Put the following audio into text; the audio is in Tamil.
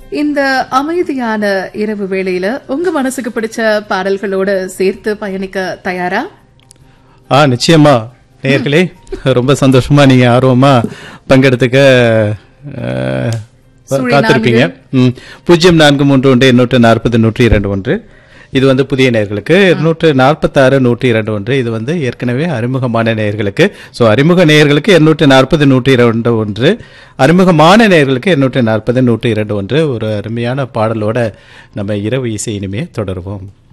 இந்த அமைதியான இரவு வேளையில உங்க மனசுக்கு பிடிச்ச பாடல்களோட சேர்த்து பயணிக்க தயாரா ஆ நிச்சயமா நேயர்களே ரொம்ப சந்தோஷமா நீங்க ஆர்வமா பங்கெடுத்துக்க அஹ், சுழி காத்திருப்பீங்க ம். பூஜ்ஜியம் நான்கு மூன்று ஒன்று எண்ணூற்று நாற்பது நூற்றி இரண்டு ஒன்று இது வந்து புதிய நேயர்களுக்கு இருநூற்று நாற்பத்தாறு நூற்றி இரண்டு ஒன்று இது வந்து ஏற்கனவே அறிமுகமான நேயர்களுக்கு ஸோ அறிமுக நேயர்களுக்கு இருநூற்று நாற்பது நூற்றி இரண்டு ஒன்று அறிமுகமான நேயர்களுக்கு இருநூற்று நாற்பது நூற்றி இரண்டு ஒன்று ஒரு அருமையான பாடலோட நம்ம இரவு இசை இனிமே தொடருவோம்